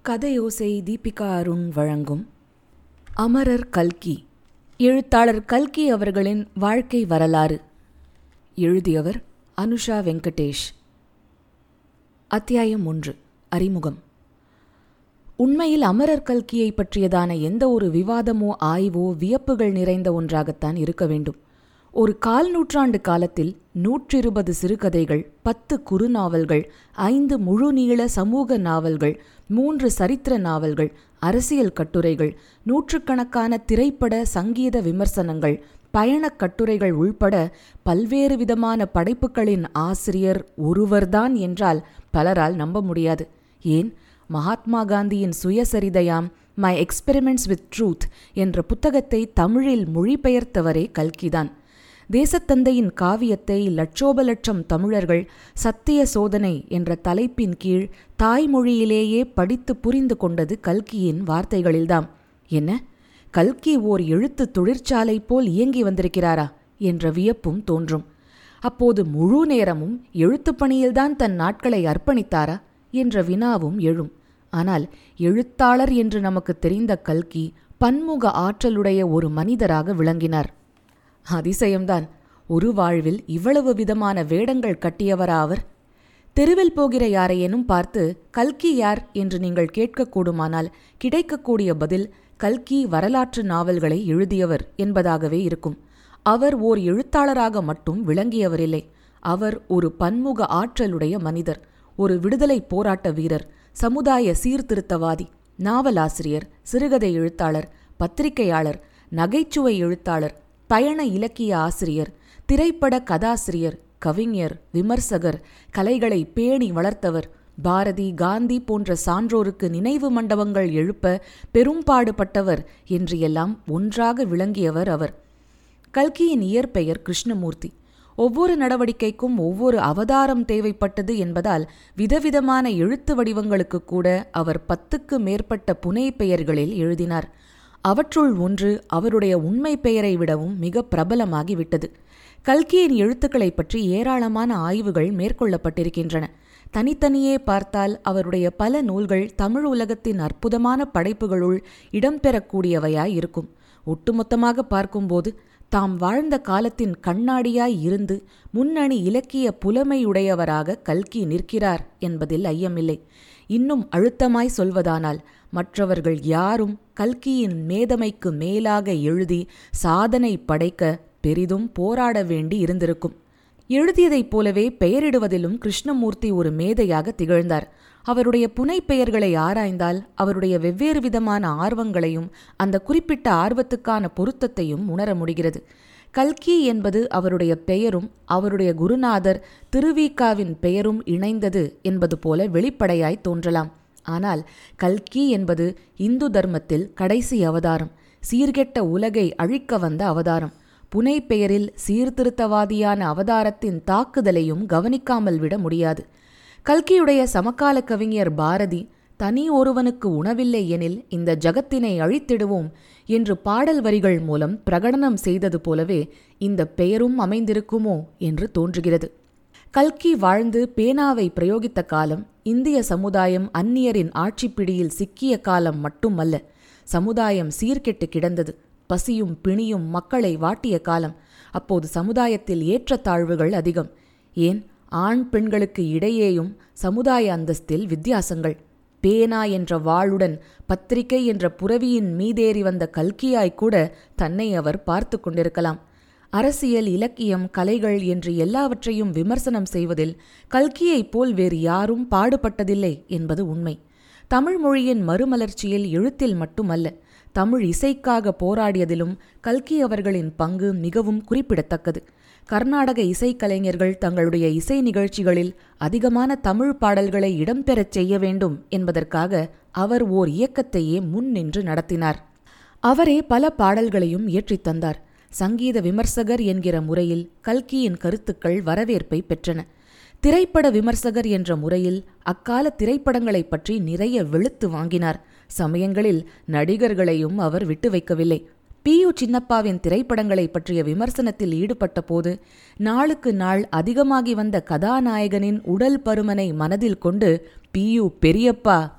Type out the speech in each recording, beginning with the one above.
கதையோசை தீபிகா அருண் வழங்கும் அமரர் கல்கி எழுத்தாளர் கல்கி அவர்களின் வாழ்க்கை வரலாறு எழுதியவர் அனுஷா வெங்கடேஷ் அத்தியாயம் ஒன்று அறிமுகம் உண்மையில் அமரர் கல்கியை பற்றியதான எந்த ஒரு விவாதமோ ஆய்வோ வியப்புகள் நிறைந்த ஒன்றாகத்தான் இருக்க வேண்டும் ஒரு கால் நூற்றாண்டு காலத்தில் நூற்றிருபது சிறுகதைகள் பத்து குறுநாவல்கள் ஐந்து முழுநீள சமூக நாவல்கள் மூன்று சரித்திர நாவல்கள் அரசியல் கட்டுரைகள் நூற்றுக்கணக்கான திரைப்பட சங்கீத விமர்சனங்கள் பயணக் கட்டுரைகள் உள்பட பல்வேறு விதமான படைப்புகளின் ஆசிரியர் ஒருவர்தான் என்றால் பலரால் நம்ப முடியாது ஏன் மகாத்மா காந்தியின் சுயசரிதையாம் மை எக்ஸ்பெரிமெண்ட்ஸ் வித் ட்ரூத் என்ற புத்தகத்தை தமிழில் மொழிபெயர்த்தவரே கல்கிதான் தேசத்தந்தையின் காவியத்தை லட்சோப லட்சம் தமிழர்கள் சத்திய சோதனை என்ற தலைப்பின் கீழ் தாய்மொழியிலேயே படித்து புரிந்து கொண்டது கல்கியின் வார்த்தைகளில்தாம் என்ன கல்கி ஓர் எழுத்து தொழிற்சாலை போல் இயங்கி வந்திருக்கிறாரா என்ற வியப்பும் தோன்றும் அப்போது முழு நேரமும் எழுத்துப் பணியில்தான் தன் நாட்களை அர்ப்பணித்தாரா என்ற வினாவும் எழும் ஆனால் எழுத்தாளர் என்று நமக்கு தெரிந்த கல்கி பன்முக ஆற்றலுடைய ஒரு மனிதராக விளங்கினார் அதிசயம்தான் ஒரு வாழ்வில் இவ்வளவு விதமான வேடங்கள் கட்டியவரா அவர் தெருவில் போகிற யாரையேனும் பார்த்து கல்கி யார் என்று நீங்கள் கேட்கக்கூடுமானால் கிடைக்கக்கூடிய பதில் கல்கி வரலாற்று நாவல்களை எழுதியவர் என்பதாகவே இருக்கும் அவர் ஓர் எழுத்தாளராக மட்டும் விளங்கியவரில்லை அவர் ஒரு பன்முக ஆற்றலுடைய மனிதர் ஒரு விடுதலை போராட்ட வீரர் சமுதாய சீர்திருத்தவாதி நாவலாசிரியர் சிறுகதை எழுத்தாளர் பத்திரிகையாளர் நகைச்சுவை எழுத்தாளர் பயண இலக்கிய ஆசிரியர் திரைப்பட கதாசிரியர் கவிஞர் விமர்சகர் கலைகளை பேணி வளர்த்தவர் பாரதி காந்தி போன்ற சான்றோருக்கு நினைவு மண்டபங்கள் எழுப்ப பெரும்பாடுபட்டவர் என்று எல்லாம் ஒன்றாக விளங்கியவர் அவர் கல்கியின் இயற்பெயர் கிருஷ்ணமூர்த்தி ஒவ்வொரு நடவடிக்கைக்கும் ஒவ்வொரு அவதாரம் தேவைப்பட்டது என்பதால் விதவிதமான எழுத்து வடிவங்களுக்கு கூட அவர் பத்துக்கு மேற்பட்ட புனை பெயர்களில் எழுதினார் அவற்றுள் ஒன்று அவருடைய உண்மை பெயரை விடவும் மிக பிரபலமாகிவிட்டது கல்கியின் எழுத்துக்களை பற்றி ஏராளமான ஆய்வுகள் மேற்கொள்ளப்பட்டிருக்கின்றன தனித்தனியே பார்த்தால் அவருடைய பல நூல்கள் தமிழ் உலகத்தின் அற்புதமான படைப்புகளுள் இடம்பெறக்கூடியவையாய் இருக்கும் ஒட்டுமொத்தமாக பார்க்கும்போது தாம் வாழ்ந்த காலத்தின் கண்ணாடியாய் இருந்து முன்னணி இலக்கிய புலமையுடையவராக கல்கி நிற்கிறார் என்பதில் ஐயமில்லை இன்னும் அழுத்தமாய் சொல்வதானால் மற்றவர்கள் யாரும் கல்கியின் மேதமைக்கு மேலாக எழுதி சாதனை படைக்க பெரிதும் போராட வேண்டி இருந்திருக்கும் எழுதியதைப் போலவே பெயரிடுவதிலும் கிருஷ்ணமூர்த்தி ஒரு மேதையாக திகழ்ந்தார் அவருடைய புனை பெயர்களை ஆராய்ந்தால் அவருடைய வெவ்வேறு விதமான ஆர்வங்களையும் அந்த குறிப்பிட்ட ஆர்வத்துக்கான பொருத்தத்தையும் உணர முடிகிறது கல்கி என்பது அவருடைய பெயரும் அவருடைய குருநாதர் திருவிகாவின் பெயரும் இணைந்தது என்பது போல வெளிப்படையாய் தோன்றலாம் ஆனால் கல்கி என்பது இந்து தர்மத்தில் கடைசி அவதாரம் சீர்கெட்ட உலகை அழிக்க வந்த அவதாரம் புனை பெயரில் சீர்திருத்தவாதியான அவதாரத்தின் தாக்குதலையும் கவனிக்காமல் விட முடியாது கல்கியுடைய சமகால கவிஞர் பாரதி தனி ஒருவனுக்கு உணவில்லை எனில் இந்த ஜகத்தினை அழித்திடுவோம் என்று பாடல் வரிகள் மூலம் பிரகடனம் செய்தது போலவே இந்த பெயரும் அமைந்திருக்குமோ என்று தோன்றுகிறது கல்கி வாழ்ந்து பேனாவை பிரயோகித்த காலம் இந்திய சமுதாயம் அந்நியரின் ஆட்சிப்பிடியில் சிக்கிய காலம் மட்டுமல்ல சமுதாயம் சீர்கெட்டு கிடந்தது பசியும் பிணியும் மக்களை வாட்டிய காலம் அப்போது சமுதாயத்தில் ஏற்றத்தாழ்வுகள் அதிகம் ஏன் ஆண் பெண்களுக்கு இடையேயும் சமுதாய அந்தஸ்தில் வித்தியாசங்கள் பேனா என்ற வாளுடன் பத்திரிகை என்ற புறவியின் மீதேறி வந்த கல்கியாய் கூட தன்னை அவர் பார்த்து கொண்டிருக்கலாம் அரசியல் இலக்கியம் கலைகள் என்று எல்லாவற்றையும் விமர்சனம் செய்வதில் கல்கியைப் போல் வேறு யாரும் பாடுபட்டதில்லை என்பது உண்மை தமிழ் மொழியின் மறுமலர்ச்சியில் எழுத்தில் மட்டுமல்ல தமிழ் இசைக்காக போராடியதிலும் கல்கி அவர்களின் பங்கு மிகவும் குறிப்பிடத்தக்கது கர்நாடக இசைக்கலைஞர்கள் தங்களுடைய இசை நிகழ்ச்சிகளில் அதிகமான தமிழ் பாடல்களை இடம்பெறச் செய்ய வேண்டும் என்பதற்காக அவர் ஓர் இயக்கத்தையே முன் நின்று நடத்தினார் அவரே பல பாடல்களையும் இயற்றித் தந்தார் சங்கீத விமர்சகர் என்கிற முறையில் கல்கியின் கருத்துக்கள் வரவேற்பை பெற்றன திரைப்பட விமர்சகர் என்ற முறையில் அக்கால திரைப்படங்களைப் பற்றி நிறைய வெளுத்து வாங்கினார் சமயங்களில் நடிகர்களையும் அவர் விட்டு வைக்கவில்லை பி யு சின்னப்பாவின் திரைப்படங்களை பற்றிய விமர்சனத்தில் ஈடுபட்ட போது நாளுக்கு நாள் அதிகமாகி வந்த கதாநாயகனின் உடல் பருமனை மனதில் கொண்டு பி யு பெரியப்பா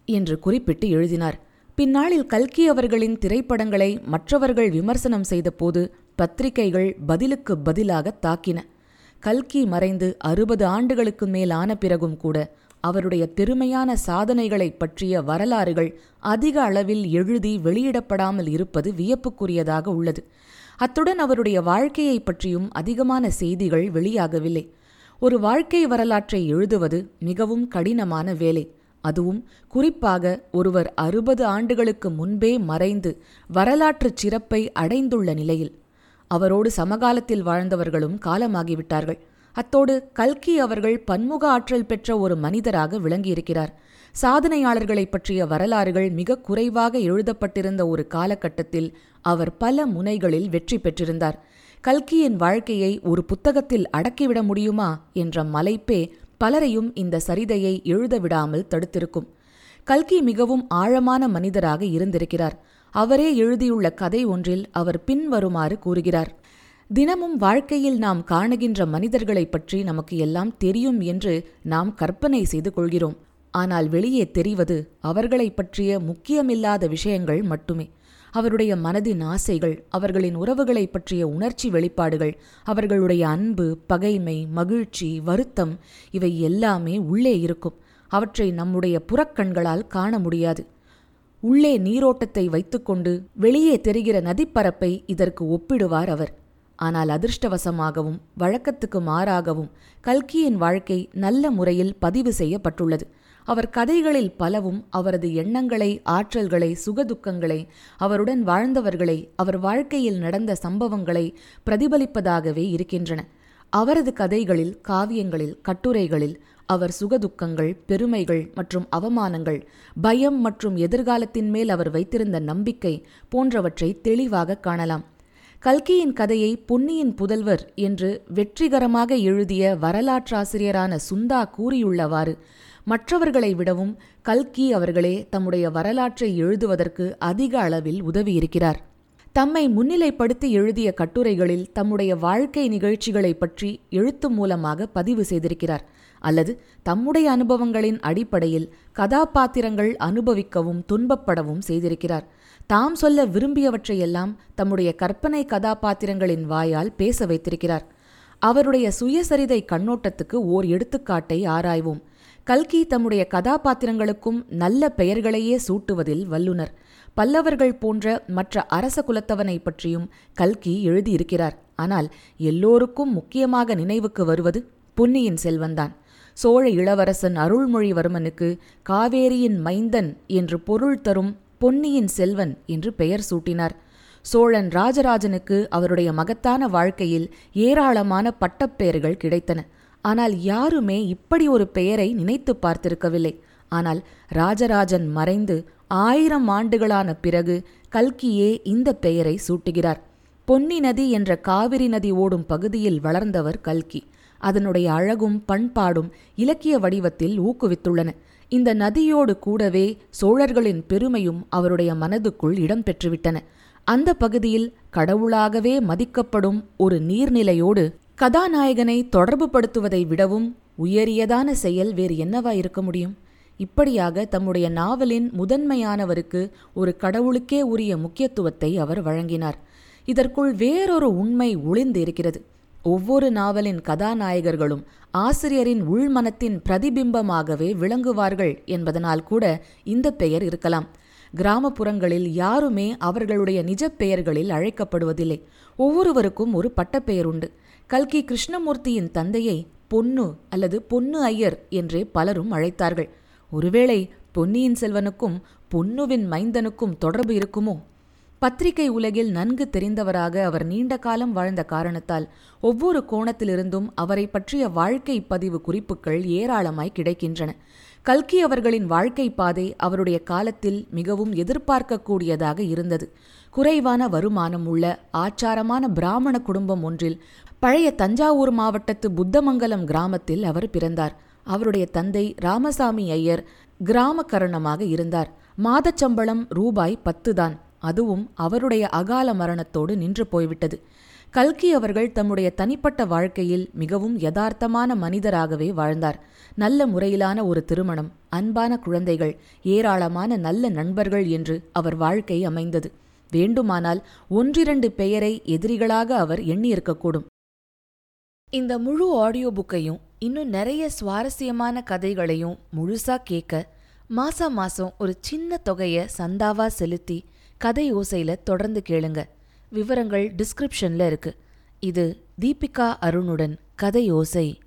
என்று குறிப்பிட்டு எழுதினார் பின்னாளில் கல்கி அவர்களின் திரைப்படங்களை மற்றவர்கள் விமர்சனம் செய்தபோது பத்திரிகைகள் பதிலுக்கு பதிலாக தாக்கின கல்கி மறைந்து அறுபது ஆண்டுகளுக்கு மேல் ஆன பிறகும் கூட அவருடைய பெருமையான சாதனைகளைப் பற்றிய வரலாறுகள் அதிக அளவில் எழுதி வெளியிடப்படாமல் இருப்பது வியப்புக்குரியதாக உள்ளது அத்துடன் அவருடைய வாழ்க்கையை பற்றியும் அதிகமான செய்திகள் வெளியாகவில்லை ஒரு வாழ்க்கை வரலாற்றை எழுதுவது மிகவும் கடினமான வேலை அதுவும் குறிப்பாக ஒருவர் அறுபது ஆண்டுகளுக்கு முன்பே மறைந்து வரலாற்றுச் சிறப்பை அடைந்துள்ள நிலையில் அவரோடு சமகாலத்தில் வாழ்ந்தவர்களும் காலமாகிவிட்டார்கள் அத்தோடு கல்கி அவர்கள் பன்முக ஆற்றல் பெற்ற ஒரு மனிதராக விளங்கியிருக்கிறார் சாதனையாளர்களைப் பற்றிய வரலாறுகள் மிக குறைவாக எழுதப்பட்டிருந்த ஒரு காலகட்டத்தில் அவர் பல முனைகளில் வெற்றி பெற்றிருந்தார் கல்கியின் வாழ்க்கையை ஒரு புத்தகத்தில் அடக்கிவிட முடியுமா என்ற மலைப்பே பலரையும் இந்த சரிதையை எழுத விடாமல் தடுத்திருக்கும் கல்கி மிகவும் ஆழமான மனிதராக இருந்திருக்கிறார் அவரே எழுதியுள்ள கதை ஒன்றில் அவர் பின்வருமாறு கூறுகிறார் தினமும் வாழ்க்கையில் நாம் காணுகின்ற மனிதர்களைப் பற்றி நமக்கு எல்லாம் தெரியும் என்று நாம் கற்பனை செய்து கொள்கிறோம் ஆனால் வெளியே தெரிவது அவர்களைப் பற்றிய முக்கியமில்லாத விஷயங்கள் மட்டுமே அவருடைய மனதின் ஆசைகள் அவர்களின் உறவுகளைப் பற்றிய உணர்ச்சி வெளிப்பாடுகள் அவர்களுடைய அன்பு பகைமை மகிழ்ச்சி வருத்தம் இவை எல்லாமே உள்ளே இருக்கும் அவற்றை நம்முடைய புறக்கண்களால் காண முடியாது உள்ளே நீரோட்டத்தை வைத்துக்கொண்டு வெளியே தெரிகிற நதிப்பரப்பை இதற்கு ஒப்பிடுவார் அவர் ஆனால் அதிர்ஷ்டவசமாகவும் வழக்கத்துக்கு மாறாகவும் கல்கியின் வாழ்க்கை நல்ல முறையில் பதிவு செய்யப்பட்டுள்ளது அவர் கதைகளில் பலவும் அவரது எண்ணங்களை ஆற்றல்களை சுகதுக்கங்களை அவருடன் வாழ்ந்தவர்களை அவர் வாழ்க்கையில் நடந்த சம்பவங்களை பிரதிபலிப்பதாகவே இருக்கின்றன அவரது கதைகளில் காவியங்களில் கட்டுரைகளில் அவர் சுகதுக்கங்கள் பெருமைகள் மற்றும் அவமானங்கள் பயம் மற்றும் எதிர்காலத்தின் மேல் அவர் வைத்திருந்த நம்பிக்கை போன்றவற்றை தெளிவாக காணலாம் கல்கியின் கதையை பொன்னியின் புதல்வர் என்று வெற்றிகரமாக எழுதிய வரலாற்றாசிரியரான சுந்தா கூறியுள்ளவாறு மற்றவர்களை விடவும் கல்கி அவர்களே தம்முடைய வரலாற்றை எழுதுவதற்கு அதிக அளவில் உதவியிருக்கிறார் தம்மை முன்னிலைப்படுத்தி எழுதிய கட்டுரைகளில் தம்முடைய வாழ்க்கை நிகழ்ச்சிகளை பற்றி எழுத்து மூலமாக பதிவு செய்திருக்கிறார் அல்லது தம்முடைய அனுபவங்களின் அடிப்படையில் கதாபாத்திரங்கள் அனுபவிக்கவும் துன்பப்படவும் செய்திருக்கிறார் தாம் சொல்ல விரும்பியவற்றையெல்லாம் தம்முடைய கற்பனை கதாபாத்திரங்களின் வாயால் பேச வைத்திருக்கிறார் அவருடைய சுயசரிதை கண்ணோட்டத்துக்கு ஓர் எடுத்துக்காட்டை ஆராய்வோம் கல்கி தம்முடைய கதாபாத்திரங்களுக்கும் நல்ல பெயர்களையே சூட்டுவதில் வல்லுனர் பல்லவர்கள் போன்ற மற்ற அரச குலத்தவனை பற்றியும் கல்கி எழுதியிருக்கிறார் ஆனால் எல்லோருக்கும் முக்கியமாக நினைவுக்கு வருவது பொன்னியின் செல்வன்தான் சோழ இளவரசன் அருள்மொழிவர்மனுக்கு காவேரியின் மைந்தன் என்று பொருள் தரும் பொன்னியின் செல்வன் என்று பெயர் சூட்டினார் சோழன் ராஜராஜனுக்கு அவருடைய மகத்தான வாழ்க்கையில் ஏராளமான பட்டப்பெயர்கள் கிடைத்தன ஆனால் யாருமே இப்படி ஒரு பெயரை நினைத்து பார்த்திருக்கவில்லை ஆனால் ராஜராஜன் மறைந்து ஆயிரம் ஆண்டுகளான பிறகு கல்கியே இந்த பெயரை சூட்டுகிறார் பொன்னி நதி என்ற காவிரி நதி ஓடும் பகுதியில் வளர்ந்தவர் கல்கி அதனுடைய அழகும் பண்பாடும் இலக்கிய வடிவத்தில் ஊக்குவித்துள்ளன இந்த நதியோடு கூடவே சோழர்களின் பெருமையும் அவருடைய மனதுக்குள் இடம்பெற்றுவிட்டன அந்த பகுதியில் கடவுளாகவே மதிக்கப்படும் ஒரு நீர்நிலையோடு கதாநாயகனை தொடர்புபடுத்துவதை விடவும் உயரியதான செயல் வேறு என்னவா இருக்க முடியும் இப்படியாக தம்முடைய நாவலின் முதன்மையானவருக்கு ஒரு கடவுளுக்கே உரிய முக்கியத்துவத்தை அவர் வழங்கினார் இதற்குள் வேறொரு உண்மை ஒளிந்து இருக்கிறது ஒவ்வொரு நாவலின் கதாநாயகர்களும் ஆசிரியரின் உள்மனத்தின் பிரதிபிம்பமாகவே விளங்குவார்கள் என்பதனால் கூட இந்த பெயர் இருக்கலாம் கிராமப்புறங்களில் யாருமே அவர்களுடைய நிஜ பெயர்களில் அழைக்கப்படுவதில்லை ஒவ்வொருவருக்கும் ஒரு பட்டப்பெயர் உண்டு கல்கி கிருஷ்ணமூர்த்தியின் தந்தையை பொன்னு அல்லது பொன்னு ஐயர் என்றே பலரும் அழைத்தார்கள் ஒருவேளை பொன்னியின் செல்வனுக்கும் பொன்னுவின் மைந்தனுக்கும் தொடர்பு இருக்குமோ பத்திரிகை உலகில் நன்கு தெரிந்தவராக அவர் நீண்ட காலம் வாழ்ந்த காரணத்தால் ஒவ்வொரு கோணத்திலிருந்தும் அவரை பற்றிய வாழ்க்கை பதிவு குறிப்புகள் ஏராளமாய் கிடைக்கின்றன கல்கி அவர்களின் வாழ்க்கை பாதை அவருடைய காலத்தில் மிகவும் எதிர்பார்க்கக்கூடியதாக இருந்தது குறைவான வருமானம் உள்ள ஆச்சாரமான பிராமண குடும்பம் ஒன்றில் பழைய தஞ்சாவூர் மாவட்டத்து புத்தமங்கலம் கிராமத்தில் அவர் பிறந்தார் அவருடைய தந்தை ராமசாமி ஐயர் கிராம கரணமாக இருந்தார் மாதச்சம்பளம் ரூபாய் பத்து தான் அதுவும் அவருடைய அகால மரணத்தோடு நின்று போய்விட்டது கல்கி அவர்கள் தம்முடைய தனிப்பட்ட வாழ்க்கையில் மிகவும் யதார்த்தமான மனிதராகவே வாழ்ந்தார் நல்ல முறையிலான ஒரு திருமணம் அன்பான குழந்தைகள் ஏராளமான நல்ல நண்பர்கள் என்று அவர் வாழ்க்கை அமைந்தது வேண்டுமானால் ஒன்றிரண்டு பெயரை எதிரிகளாக அவர் எண்ணியிருக்கக்கூடும் இந்த முழு ஆடியோ புக்கையும் இன்னும் நிறைய சுவாரஸ்யமான கதைகளையும் முழுசா கேட்க மாசா மாசம் ஒரு சின்ன தொகையை சந்தாவா செலுத்தி கதை ஓசையில தொடர்ந்து கேளுங்க விவரங்கள் டிஸ்கிரிப்ஷன்ல இருக்கு இது தீபிகா அருணுடன் கதை ஓசை